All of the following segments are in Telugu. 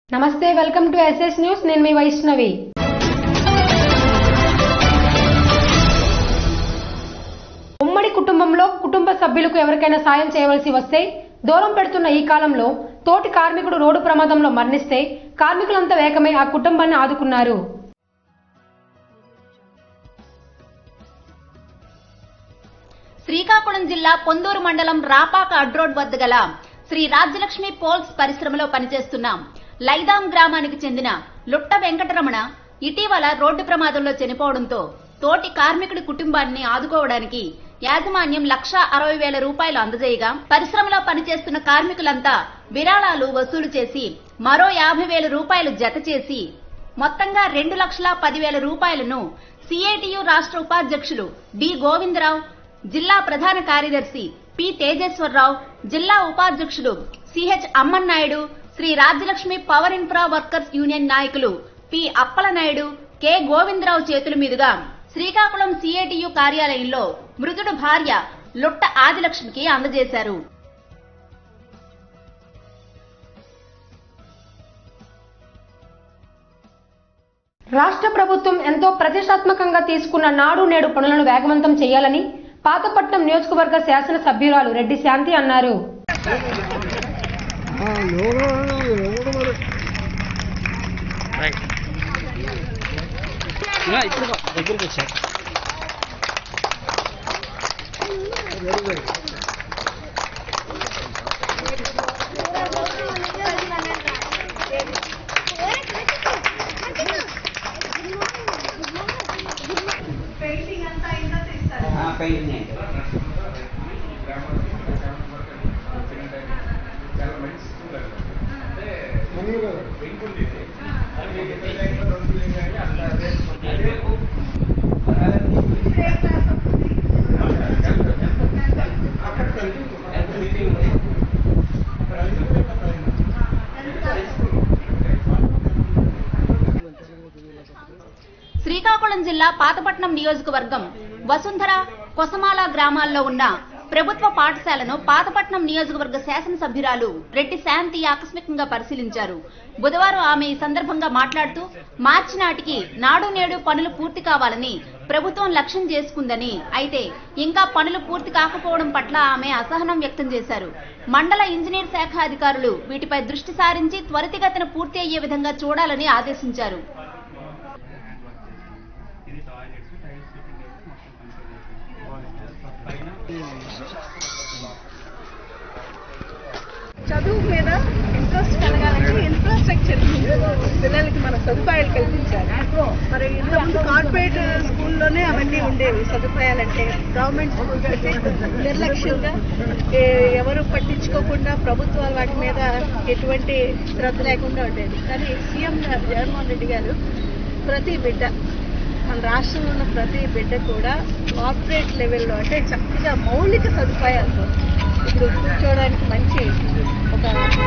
నమస్తే వెల్కమ్ టు ఎస్ఎస్ న్యూస్ నేను మీ వైష్ణవి ఉమ్మడి కుటుంబంలో కుటుంబ సభ్యులకు ఎవరికైనా సాయం చేయవలసి వస్తే దూరం పెడుతున్న ఈ కాలంలో తోటి కార్మికుడు రోడ్డు ప్రమాదంలో మరణిస్తే కార్మికులంతా వేగమై ఆ కుటుంబాన్ని ఆదుకున్నారు శ్రీకాకుళం జిల్లా పొందూరు మండలం రాపాక అడ్రోడ్ వద్ద గల శ్రీ రాజ్యలక్ష్మి పోల్స్ పరిశ్రమలో పనిచేస్తున్న లైదాం గ్రామానికి చెందిన లుట్ట వెంకటరమణ ఇటీవల రోడ్డు ప్రమాదంలో చనిపోవడంతో తోటి కార్మికుడి కుటుంబాన్ని ఆదుకోవడానికి యాజమాన్యం లక్ష అరవై వేల రూపాయలు అందజేయగా పరిశ్రమలో పనిచేస్తున్న కార్మికులంతా విరాళాలు వసూలు చేసి మరో యాభై వేల రూపాయలు జత చేసి మొత్తంగా రెండు లక్షల పదివేల రూపాయలను సిఐటియు రాష్ట్ర ఉపాధ్యక్షులు డి గోవిందరావు జిల్లా ప్రధాన కార్యదర్శి పి తేజేశ్వరరావు జిల్లా ఉపాధ్యక్షుడు CH Ammannaidu Sri Rajyalakshmi power infra workers union నాయకులు పి అప్పలనాయుడు కె గోవిందరావు చేతుల మీదుగా శ్రీకాకుళం సిఐటియు కార్యాలయంలో మృతుడు భార్య లుట్ట ఆదిలక్ష్మికి అందజేశారు రాష్ట్ర ప్రభుత్వం ఎంతో ప్రతిష్టాత్మకంగా తీసుకున్న నాడు నేడు పనులను వేగవంతం చేయాలని పాతపట్నం నియోజకవర్గ శాసన సభ్యురాలు రెడ్డి శాంతి అన్నారు ఇప్పుడు దగ్గరికి వచ్చారు శ్రీకాకుళం జిల్లా పాతపట్నం నియోజకవర్గం వసుంధర కొసమాల గ్రామాల్లో ఉన్న ప్రభుత్వ పాఠశాలను పాతపట్నం నియోజకవర్గ శాసనసభ్యురాలు రెడ్డి శాంతి ఆకస్మికంగా పరిశీలించారు బుధవారం ఆమె ఈ సందర్భంగా మాట్లాడుతూ మార్చి నాటికి నాడు నేడు పనులు పూర్తి కావాలని ప్రభుత్వం లక్ష్యం చేసుకుందని అయితే ఇంకా పనులు పూర్తి కాకపోవడం పట్ల ఆమె అసహనం వ్యక్తం చేశారు మండల ఇంజనీర్ శాఖ అధికారులు వీటిపై దృష్టి సారించి త్వరితగతిన పూర్తి అయ్యే విధంగా చూడాలని ఆదేశించారు చదువు మీద ఇంట్రెస్ట్ కలగాలంటే ఇన్ఫ్రాస్ట్రక్చర్ పిల్లలకి మన సదుపాయాలు కల్పించాలి మరి ఇంతకుముందు కార్పొరేట్ స్కూల్లోనే అవన్నీ ఉండేవి సదుపాయాలంటే గవర్నమెంట్ స్కూల్స్ అయితే నిర్లక్ష్యంగా ఏ- ఎవరు పట్టించుకోకుండా ప్రభుత్వాలు వాటి మీద ఎటువంటి శ్రద్ధ లేకుండా ఉండేది కానీ సీఎం గారు జగన్మోహన్ రెడ్డి గారు ప్రతి బిడ్డ మన రాష్ట్రంలో ఉన్న ప్రతి బిడ్డ కూడా కార్పొరేట్ లెవెల్లో అంటే చక్కగా మౌలిక సదుపాయాలతో ఇప్పుడు కూర్చోవడానికి మంచి ఒక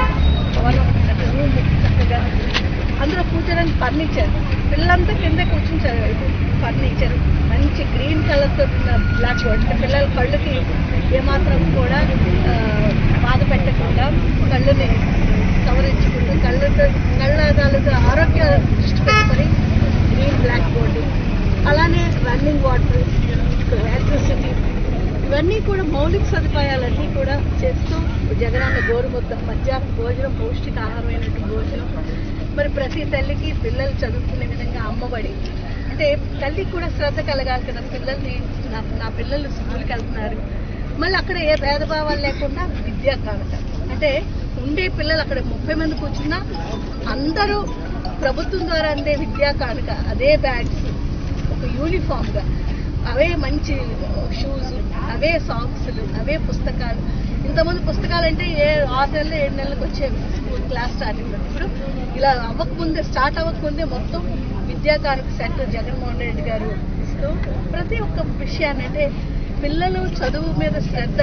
భవనం రూమ్ చక్కగా అందులో కూర్చోడానికి ఫర్నిచర్ పిల్లలంతా కింద కూర్చుంటారు వైపు ఫర్నిచర్ మంచి గ్రీన్ కలర్తో ఉన్న బ్లాక్ బోర్డ్ అంటే పిల్లల కళ్ళకి ఏమాత్రం కూడా ఆ, బాధ పెట్టకుండా కళ్ళుని సవరించుకుంటూ కళ్ళతో కళ్ళదాలతో ఆరోగ్య దృష్టి పెట్టుకొని గ్రీన్ బ్లాక్ బోర్డు అలానే రన్నింగ్ వాటర్ ఎలక్ట్రిసిటీ ఇవన్నీ కూడా మౌలిక సదుపాయాలన్నీ కూడా చేస్తూ జగనన్న గోరుముద్ద మధ్యాహ్నం భోజనం పౌష్టికాహారమైనటువంటి భోజనం మరి ప్రతి తల్లికి పిల్లలు చదువుకునే విధంగా అమ్మబడి అంటే తల్లికి కూడా శ్రద్ధ కలగాలి కదా పిల్లల్ని నా నా పిల్లలు స్కూల్కి వెళ్తున్నారు మళ్ళీ అక్కడ ఏ భేదభావాలు లేకుండా విద్యా కానుక అంటే ఉండే పిల్లలు అక్కడ ముప్పై మంది కూర్చున్నా అందరూ ప్రభుత్వం ద్వారా అందే విద్యా కానుక అదే బ్యాగ్స్ ఒక యూనిఫామ్గా అవే మంచి షూస్ అవే సాక్స్లు అవే పుస్తకాలు ఇంతమంది పుస్తకాలు అంటే ఏ ఆరు నెలలు ఏడు నెలలకు వచ్చేవి స్కూల్ క్లాస్ స్టార్టింగ్ ఇప్పుడు ఇలా అవ్వకముందే స్టార్ట్ అవ్వకముందే మొత్తం విద్యాకారక సెంటర్ జగన్మోహన్ రెడ్డి గారు ఇస్తూ ప్రతి ఒక్క విషయాన్ని అంటే పిల్లలు చదువు మీద శ్రద్ధ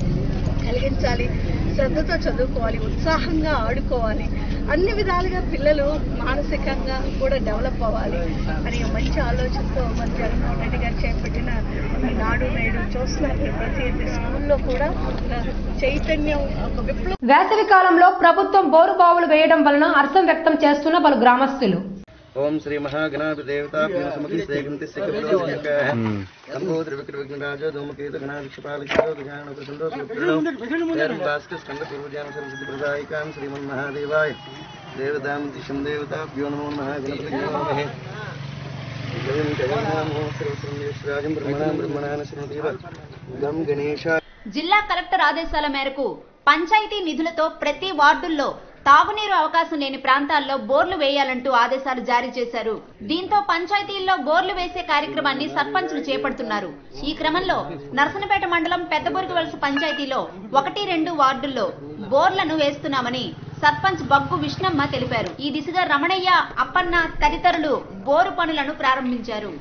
కలిగించాలి శ్రద్ధతో చదువుకోవాలి ఉత్సాహంగా ఆడుకోవాలి అన్ని విధాలుగా పిల్లలు మానసికంగా కూడా డెవలప్ అవ్వాలి అనే మంచి మంచి ఆలోచనతో మన జగన్మోహన్ రెడ్డి గారు చేపట్టిన ఈ నాడు నేడు చూస్తున్నారు మీరు ప్రతి స్కూల్లో కూడా ఒక చైతన్యం ఒక విప్లవం వేసవి కాలంలో ప్రభుత్వం బోరు బావులు వేయడం వలన హర్షం వ్యక్తం చేస్తున్న పలు గ్రామస్తులు ఓం శ్రీ మహాగణాధిదేవతాభ్యం సమతిస్తేకంతి శిఖప్రోజకాః లంబోదర విక్రవిఘ్నరాజో ధూమకేతు గణాధిక్షపాలికో గజానకృతండో సుప్రణం భాస్కర స్కంద పూర్వజాన సరస్వతి ప్రదాయికాం శ్రీమన్మహాదేవాయ దేవతాం దిశం దేవతాభ్యో నమో మహాగణపతి నమః జయం జగన్నామో సర్వశ్రేష్ఠరాజం బ్రహ్మణాం బ్రహ్మణాన శృణుదేవ గం గణేశ జిల్లా కలెక్టర్ ఆదేశాల మేరకు పంచాయతీ నిధులతో ప్రతి వార్డుల్లో తాగునీరు అవకాశం లేని ప్రాంతాల్లో బోర్లు వేయాలంటూ ఆదేశాలు జారీ చేశారు దీంతో పంచాయతీల్లో బోర్లు వేసే కార్యక్రమాన్ని సర్పంచులు చేపడుతున్నారు ఈ క్రమంలో నరసనపేట మండలం పెద్దబురుగు వలస పంచాయతీలో ఒకటి రెండు వార్డుల్లో బోర్లను వేస్తున్నామని సర్పంచ్ బగ్గు విష్ణమ్మ తెలిపారు ఈ దిశగా రమణయ్య అప్పన్న తదితరులు బోరు పనులను ప్రారంభించారు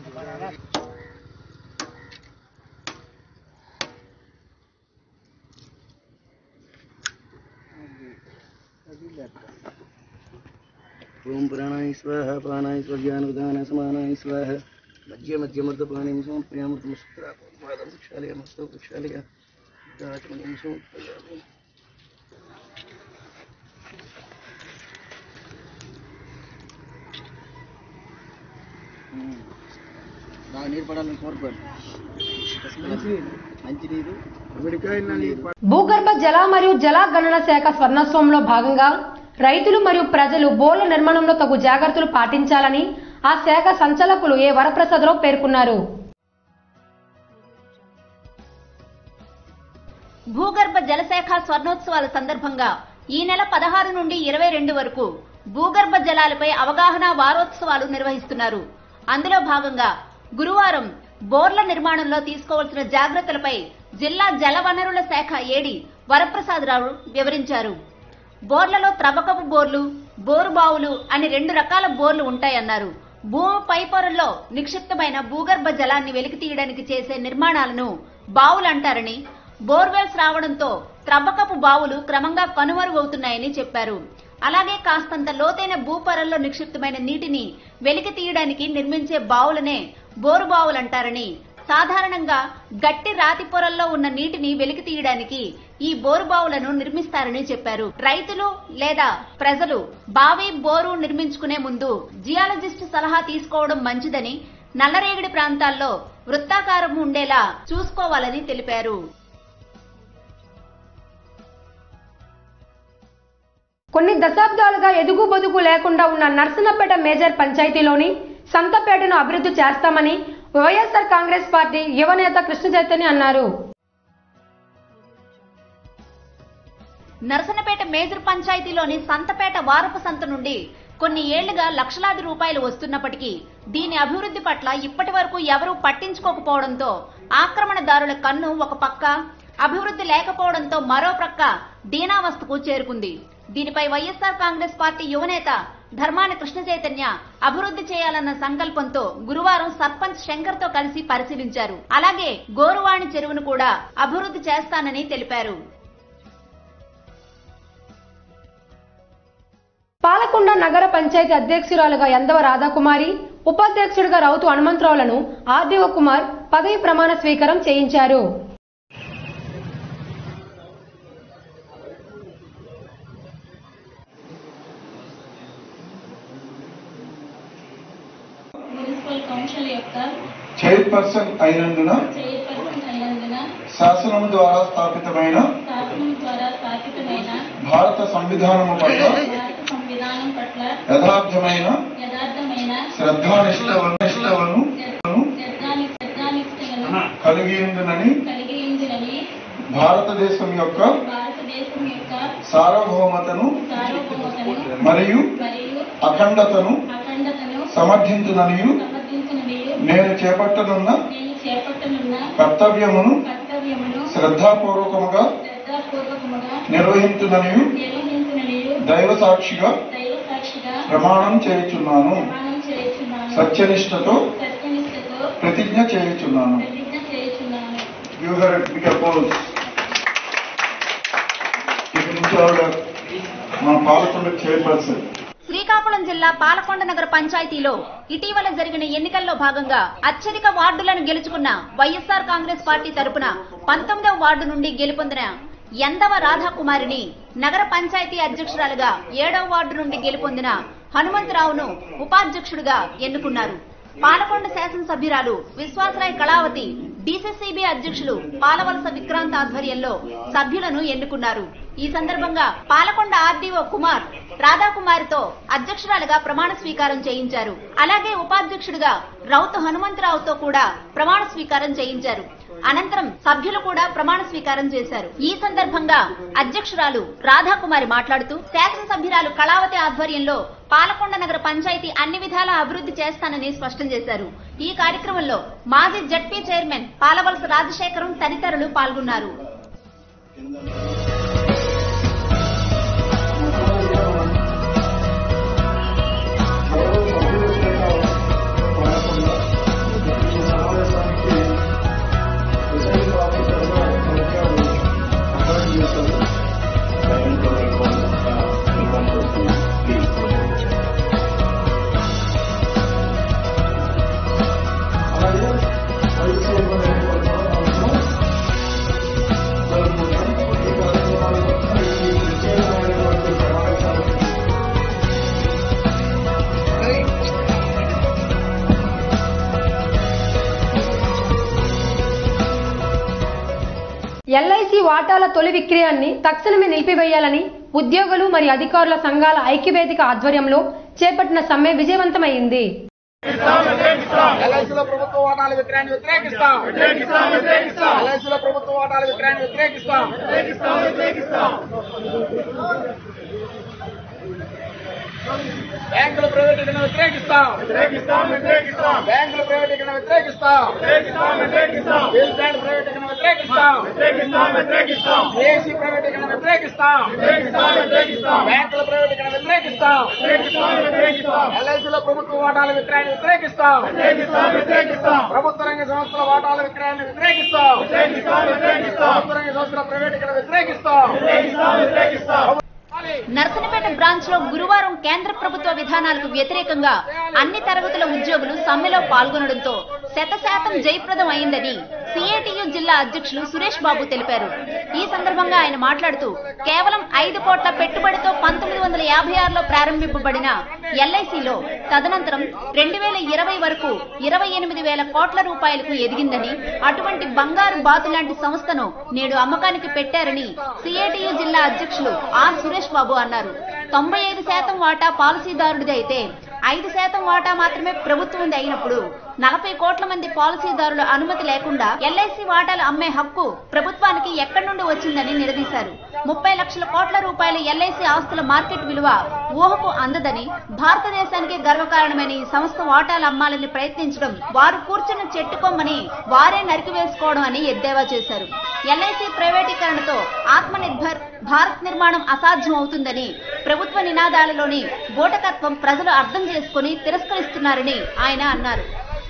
ఓం ప్రాణాయ స్వాహ ప్రాణాయ స్వర్యానుదాన సమానాయ స్వాహ మధ్య మధ్య మర్దపాణిం సమర్పయామృతమస్త్రాపాదం ప్రక్షాళయమస్తు ప్రక్షాళయ దాచమనిం సమర్పయామి బాగా నీరు పడాలని కోరుకోండి మంచి నీరు గుడికాయల నీరు భూగర్భ జల మరియు జల గణన శాఖ స్వర్ణోత్సవంలో భాగంగా రైతులు మరియు ప్రజలు బోర్ల నిర్మాణంలో తగు జాగ్రత్తలు పాటించాలని ఆ శాఖ సంచాలకులు ఏ వరప్రసాదరావు పేర్కొన్నారు భూగర్భ జలశాఖ స్వర్ణోత్సవాల సందర్భంగా ఈ నెల పదహారు నుండి ఇరవై రెండు వరకు భూగర్భ జలాలపై అవగాహన వారోత్సవాలు నిర్వహిస్తున్నారు అందులో భాగంగా గురువారం బోర్ల నిర్మాణంలో తీసుకోవాల్సిన జాగ్రత్తలపై జిల్లా జలవనరుల శాఖ ఏడి వరప్రసాదరావు వివరించారు బోర్లలో త్రవ్వకపు బోర్లు బోరు బావులు అని రెండు రకాల బోర్లు ఉంటాయన్నారు భూమి పైపొరల్లో నిక్షిప్తమైన భూగర్భ జలాన్ని వెలికి తీయడానికి చేసే నిర్మాణాలను బావులు అంటారని బోర్వెల్స్ రావడంతో త్రవ్వకపు బావులు క్రమంగా కనుమరుగవుతున్నాయని చెప్పారు అలాగే కాస్తంత లోతైన భూపొరల్లో నిక్షిప్తమైన నీటిని వెలికి తీయడానికి నిర్మించే బావులనే బోరు బావులంటారని సాధారణంగా గట్టి రాతి పొరల్లో ఉన్న నీటిని వెలికి తీయడానికి ఈ బోరు బావులను నిర్మిస్తారని చెప్పారు రైతులు లేదా ప్రజలు బావి బోరు నిర్మించుకునే ముందు జియాలజిస్ట్ సలహా తీసుకోవడం మంచిదని నల్లరేగడి ప్రాంతాల్లో వృత్తాకారం ఉండేలా చూసుకోవాలని తెలిపారు కొన్ని దశాబ్దాలుగా ఎదుగు బొదుగు లేకుండా ఉన్న నర్సనపేట మేజర్ పంచాయతీలోని సంతపేటను అభివృద్ధి చేస్తామని వైఎస్ఆర్ కాంగ్రెస్ పార్టీ యువనేత కృష్ణ చైతన్య అన్నారు నరసనపేట మేజర్ పంచాయతీలోని సంతపేట వారపు సంత నుండి కొన్ని ఏళ్లుగా లక్షలాది రూపాయలు వస్తున్నప్పటికీ దీని అభివృద్ధి పట్ల ఇప్పటి వరకు ఎవరూ పట్టించుకోకపోవడంతో ఆక్రమణదారుల కన్ను ఒక పక్క అభివృద్ధి లేకపోవడంతో మరో ప్రక్క దీనావస్థకు చేరుకుంది దీనిపై వైఎస్ఆర్ కాంగ్రెస్ పార్టీ యువనేత ధర్మాన కృష్ణ చైతన్య అభివృద్ధి చేయాలన్న సంకల్పంతో గురువారం సర్పంచ్ శంకర్ తో కలిసి పరిశీలించారు అలాగే గోరువాణి చెరువును కూడా అభివృద్ధి చేస్తానని తెలిపారు పాలకొండ నగర పంచాయతీ అధ్యక్షురాలుగా ఎందవ రాధాకుమారి ఉపాధ్యక్షుడిగా రౌతు హనుమంతరావులను ఆర్డీఓ కుమార్ పదవి ప్రమాణ స్వీకారం చేయించారు మున్సిపల్ కౌన్సిల్ యొక్క చైర్పర్సన్ అయినందున చైర్పర్సన్ అయినందున శాసనం ద్వారా స్థాపితమైన శాసనం ద్వారా స్థాపితమైన భారత సంవిధానము పట్ల భారత సంవిధానం పట్ల యథార్థమైన యథార్థమైన శ్రద్ధానిష్టలను నిష్టలను శ్రద్ధాని శ్రద్ధానిష్టలను కలిగియుందునని కలిగిందినని భారతదేశం యొక్క భారతదేశం యొక్క సార్వభౌమతను సార్వభౌమతను మరియు మరియు అఖండతను అఖండతను సమర్థించుననియు సమర్థించినవియు నేను చేపట్టనున్న నేను చేపట్టనున్న కర్తవ్యమును కర్తవ్యమును శ్రద్ధాపూర్వకముగా శ్రద్ధాపూర్వకముగా నిర్వహించుననియు నిర్వహించినవియు దైవ సాక్షిగా దైవ సాక్షిగా ప్రమాణం చేయుచున్నాను ప్రమాణం చేయుచున్నాను సత్యనిష్టతో సత్యనిష్టతో ప్రతిజ్ఞ చేయుచున్నాను ప్రతిజ్ఞ చేయుచున్నాను You have to be opposed. ఇక్కడి నుంచి ఆవిడ మన పాలకొండ చైర్పర్సన్ శ్రీకాకుళం శ్రీకాకుళం జిల్లా పాలకొండ నగర పంచాయతీలో ఇటీవల జరిగిన ఎన్నికల్లో భాగంగా అత్యధిక వార్డులను గెలుచుకున్న వైఎస్ఆర్ కాంగ్రెస్ పార్టీ తరపున పంతొమ్మిదవ వార్డు నుండి గెలుపొందిన ఎందవ రాధాకుమారిని నగర పంచాయతీ అధ్యక్షురాలుగా ఏడవ వార్డు నుండి గెలుపొందిన హనుమంతరావును ఉపాధ్యక్షుడిగా ఎన్నుకున్నారు పాలకొండ శాసనసభ్యురాలు విశ్వాసరాయ్ కళావతి డీసీసీబీ అధ్యక్షులు పాలవలస విక్రాంత్ ఆధ్వర్యంలో సభ్యులను ఎన్నుకున్నారు ఈ సందర్భంగా పాలకొండ ఆర్డీఓ కుమార్ రాధాకుమారితో అధ్యక్షురాలుగా ప్రమాణ స్వీకారం చేయించారు అలాగే ఉపాధ్యక్షుడిగా రౌతు హనుమంతరావుతో కూడా ప్రమాణ స్వీకారం చేయించారు అనంతరం సభ్యులు కూడా ప్రమాణ స్వీకారం చేశారు ఈ సందర్భంగా అధ్యక్షురాలు రాధాకుమారి మాట్లాడుతూ శాసనసభ్యురాలు కళావతి ఆధ్వర్యంలో పాలకొండ నగర పంచాయతీ అన్ని విధాలా అభివృద్ధి చేస్తానని స్పష్టం చేశారు ఈ కార్యక్రమంలో మాజీ జడ్పీ చైర్మన్ పాలవలస రాజశేఖరం తదితరులు పాల్గొన్నారు ఎల్ఐసి వాటాల తొలి విక్రయాన్ని తక్షణమే నిలిపివేయాలని ఉద్యోగులు మరియు అధికారుల సంఘాల ఐక్యవేదిక ఆధ్వర్యంలో చేపట్టిన సమ్మె విజయవంతమైంది ఎల్ఐసీలో ప్రభుత్వ వాటాల విక్రయాన్ని వ్యతిరేకిస్తాం ఎల్ఐసీలో ప్రభుత్వ వాటాల విక్రయాన్ని వ్యతిరేకిస్తాం బ్యాంకుల ప్రైవేటీకరణ వ్యతిరేకిస్తాం బ్యాంకుల ప్రైవేటీకరణ వ్యతిరేకిస్తాం స్టీల్ ప్లాంట్ ప్రైవేటీకరణ వ్యతిరేకిస్తాం ఏసీ ప్రైవేటీకరణ వ్యతిరేకిస్తాం బ్యాంకుల ప్రైవేటీకరణ వ్యతిరేకిస్తాం ఎల్ఐసీలో ప్రభుత్వ వాటాల విక్రయాన్ని వ్యతిరేకిస్తాం ప్రభుత్వ రంగ సంస్థల వాటాల విక్రయాన్ని వ్యతిరేకిస్తాం ప్రభుత్వ రంగ సంస్థల ప్రైవేటీకరణ వ్యతిరేకిస్తాం నర్సనపేట బ్రాంచ్ లో గురువారం కేంద్ర ప్రభుత్వ విధానాలకు వ్యతిరేకంగా అన్ని తరగతుల ఉద్యోగులు సమ్మెలో పాల్గొనడంతో శత శాతం జయప్రదం అయిందని సిఐటియు జిల్లా అధ్యక్షులు సురేష్ బాబు తెలిపారు ఈ సందర్భంగా ఆయన మాట్లాడుతూ కేవలం ఐదు కోట్ల పెట్టుబడితో పంతొమ్మిది వందల యాభై ఆరులో ప్రారంభింపబడిన ఎల్ఐసిలో తదనంతరం రెండు వేల ఇరవై వరకు ఇరవై ఎనిమిది వేల కోట్ల రూపాయలకు ఎదిగిందని అటువంటి బంగారు బాతు లాంటి సంస్థను నేడు అమ్మకానికి పెట్టారని సిఐటియు జిల్లా అధ్యక్షులు ఆర్ సురేష్ బాబు అన్నారు తొంభై ఐదు శాతం వాటా పాలసీదారుడిది అయితే ఐదు శాతం వాటా మాత్రమే ప్రభుత్వంది అయినప్పుడు నలభై కోట్ల మంది పాలసీదారుల అనుమతి లేకుండా ఎల్ఐసి వాటాలు అమ్మే హక్కు ప్రభుత్వానికి ఎక్కడి నుండి వచ్చిందని నిలదీశారు ముప్పై లక్షల కోట్ల రూపాయల ఎల్ఐసి ఆస్తుల మార్కెట్ విలువ ఊహకు అందదని భారతదేశానికి గర్వకారణమైన ఈ సంస్థ వాటాలు అమ్మాలని ప్రయత్నించడం వారు కూర్చున్న చెట్టుకొమ్మని వారే నరికివేసుకోవడం అని ఎద్దేవా చేశారు ఎల్ఐసి ప్రైవేటీకరణతో ఆత్మనిర్భర్ భారత్ నిర్మాణం అసాధ్యం అవుతుందని ప్రభుత్వ నినాదాలలోని బోటకత్వం ప్రజలు అర్థం చేసుకుని తిరస్కరిస్తున్నారని ఆయన అన్నారు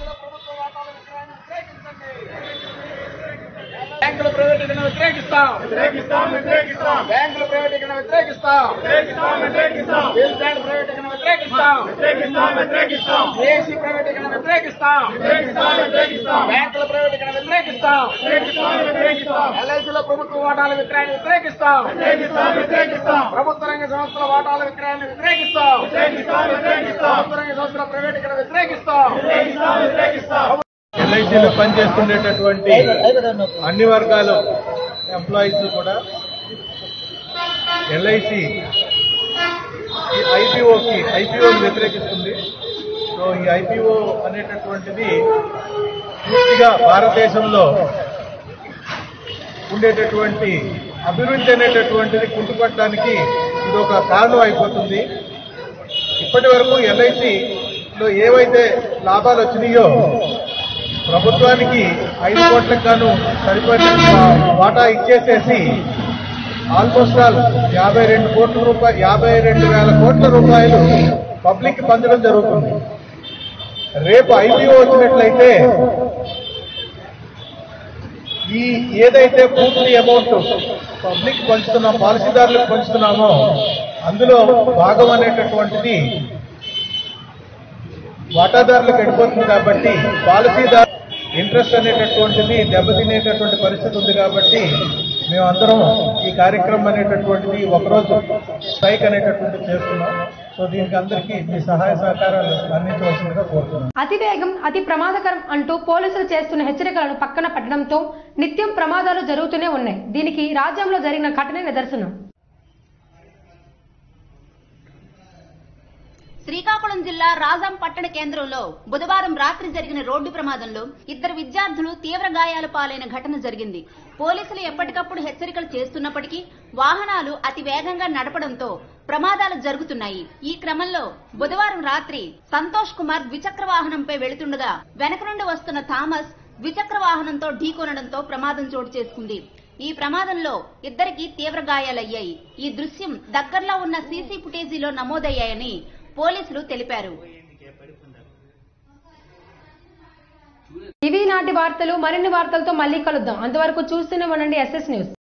బ్యాంకుల ప్రైవేటీకరణ వ్యతిరేకిస్తాం బ్యాంకుల ప్రైవేటీకరణ వ్యతిరేకిస్తాం స్టీల్ ప్లాంట్ ప్రైవేటీకరణ వ్యతిరేకిస్తాం ఏసీ ప్రైవేటీకరణ వ్యతిరేకిస్తాం బ్యాంకుల ప్రైవేటీకరణ వ్యతిరేకిస్తాం ఎల్ఐసీలో ప్రభుత్వ వాటాల విక్రయాన్ని వ్యతిరేకిస్తాం ప్రభుత్వ రంగ సంస్థల వాటాల విక్రయాన్ని వ్యతిరేకిస్తాం ప్రభుత్వ రంగ సంస్థల ప్రైవేటీకరణ వ్యతిరేకిస్తాం ఎల్ఐసీలో పనిచేస్తుండేటటువంటి అన్ని వర్గాల ఎంప్లాయీస్ కూడా ఎల్ఐసి ఈ ఐపీఓకి ఐపీఓని వ్యతిరేకిస్తుంది సో ఈ ఐపీఓ అనేటటువంటిది పూర్తిగా భారతదేశంలో ఉండేటటువంటి అభివృద్ధి అనేటటువంటిది కుంటుపడడానికి ఇది ఒక కారణం అయిపోతుంది ఇప్పటి వరకు ఎల్ఐసిలో ఏవైతే లాభాలు వచ్చినాయో ప్రభుత్వానికి ఐదు కోట్లకు గాను సరిపోయిన వాటా ఇచ్చేసేసి ఆల్మోస్ట్ ఆల్ యాభై రెండు కోట్ల రూపాయలు యాభై రెండు వేల కోట్ల రూపాయలు పబ్లిక్ పంచడం జరుగుతుంది రేపు ఐపీఓ వచ్చినట్లయితే ఈ ఏదైతే పూర్తి అమౌంట్ పబ్లిక్ పంచుతున్నాం పాలసీదారులకు పంచుతున్నామో అందులో భాగం అనేటటువంటిది వాటాదారులకు వెళ్ళిపోతుంది కాబట్టి పాలసీదారు ఇంట్రెస్ట్ అనేటటువంటిది దెబ్బతినేటటువంటి పరిస్థితి ఉంది కాబట్టి మేమందరం ఈ కార్యక్రమం అనేటటువంటిది ఒకరోజు స్ట్రైక్ అనేటటువంటిది చేస్తున్నాం సో దీనికి అందరికీ మీ సహాయ సహకారాలు అందించవలసిందిగా కోరుతున్నాం అతివేగం అతి ప్రమాదకరం అంటూ పోలీసులు చేస్తున్న హెచ్చరికలను పక్కన పెట్టడంతో నిత్యం ప్రమాదాలు జరుగుతూనే ఉన్నాయి దీనికి రాజ్యంలో జరిగిన ఘటనే నిదర్శనం శ్రీకాకుళం జిల్లా రాజాం పట్టణ కేంద్రంలో బుధవారం రాత్రి జరిగిన రోడ్డు ప్రమాదంలో ఇద్దరు విద్యార్థులు తీవ్ర గాయాల పాలైన ఘటన జరిగింది పోలీసులు ఎప్పటికప్పుడు హెచ్చరికలు చేస్తున్నప్పటికీ వాహనాలు అతి వేగంగా నడపడంతో ప్రమాదాలు జరుగుతున్నాయి ఈ క్రమంలో బుధవారం రాత్రి సంతోష్ కుమార్ ద్విచక్ర వాహనంపై వెళుతుండగా వెనక నుండి వస్తున్న థామస్ ద్విచక్ర వాహనంతో ఢీకొనడంతో ప్రమాదం చోటు చేసుకుంది ఈ ప్రమాదంలో ఇద్దరికి తీవ్ర గాయాలయ్యాయి ఈ దృశ్యం దగ్గరలో ఉన్న సీసీ ఫుటేజీలో నమోదయ్యాయని పోలీసులు తెలిపారు ఇవి నాటి వార్తలు మరిన్ని వార్తలతో మళ్ళీ కలుద్దాం అంతవరకు చూస్తూనే ఉండండి ఎస్ఎస్ న్యూస్